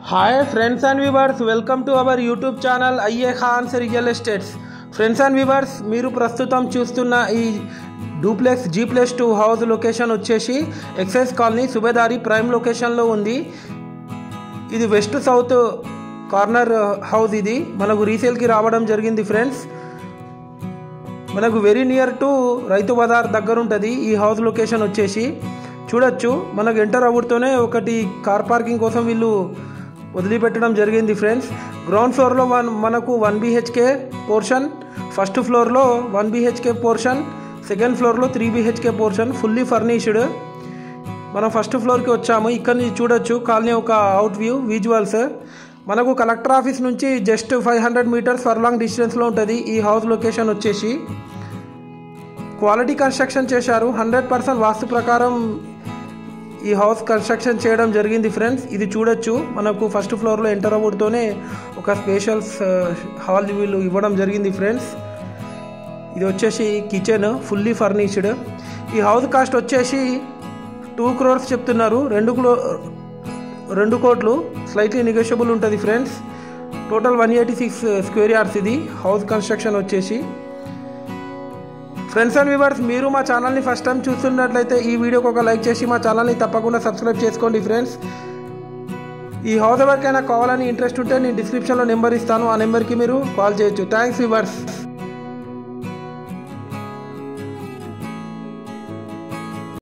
hi friends and viewers welcome to our YouTube channel I A Khan's real estates friends and viewers మీరు ప్రస్తుతం చూస్తున్న ఈ duplex G plus two house location వచ్చేసి excise colony Subedari prime లొకేషన్లో ఉంది ఇది వెస్ట్ సౌత్ కార్నర్ హౌస్ ఇది మనకు రీసేల్కి రావడం జరిగింది ఫ్రెండ్స్ మనకు వెరీ నియర్ టు రైతు బజార్ దగ్గర ఉంటుంది ఈ హౌస్ లొకేషన్ వచ్చేసి చూడొచ్చు మనకు ఎంటర్ అవుతూనే ఒకటి కార్ పార్కింగ్ కోసం వీళ్ళు వదిలిపెట్టడం జరిగింది ఫ్రెండ్స్ గ్రౌండ్ ఫ్లోర్లో వన్ మనకు వన్ బీహెచ్కే పోర్షన్ ఫస్ట్ ఫ్లోర్లో వన్ బీహెచ్కే పోర్షన్ సెకండ్ ఫ్లోర్లో three BHK portion fully furnished మనం ఫస్ట్ ఫ్లోర్కి వచ్చాము ఇక్కడ నుంచి చూడొచ్చు కాలనీ ఒక అవుట్ వ్యూ విజువల్స్ మనకు కలెక్టర్ ఆఫీస్ నుంచి just five hundred meters for long డిస్టెన్స్లో ఉంటుంది ఈ హౌస్ లొకేషన్ వచ్చేసి క్వాలిటీ కన్స్ట్రక్షన్ చేశారు హండ్రెడ్ పర్సెంట్ వాస్తు ప్రకారం ఈ హౌస్ కన్స్ట్రక్షన్ చేయడం జరిగింది ఫ్రెండ్స్ ఇది చూడొచ్చు మనకు ఫస్ట్ ఫ్లోర్లో ఎంటర్ అవ్వడంతోనే ఒక స్పెషల్ హాల్ వీళ్ళు ఇవ్వడం జరిగింది ఫ్రెండ్స్ ఇది వచ్చేసి కిచెన్ ఫుల్లీ ఫర్నిష్డ్ ఈ హౌస్ కాస్ట్ వచ్చేసి టూ క్రోర్స్ చెప్తున్నారు రెండు క్లో రెండు కోట్లు స్లైట్లీ నెగోషియబుల్ ఉంటుంది friends total one eighty six square yards ఇది హౌస్ కన్స్ట్రక్షన్ వచ్చేసి ఫ్రెండ్స్ అండ్ వ్యూవర్స్ మీరు మా ఛానల్ని ఫస్ట్ టైం చూస్తున్నట్లయితే ఈ వీడియోకి ఒక లైక్ చేసి మా ఛానల్ని తప్పకుండా సబ్స్క్రైబ్ చేసుకోండి ఫ్రెండ్స్ ఈ హౌస్ ఎవరికైనా కావాలని ఇంట్రెస్ట్ ఉంటే నేను డిస్క్రిప్షన్లో నెంబర్ ఇస్తాను ఆ నెంబర్కి మీరు కాల్ చేయొచ్చు థ్యాంక్స్ వ్యూవర్స్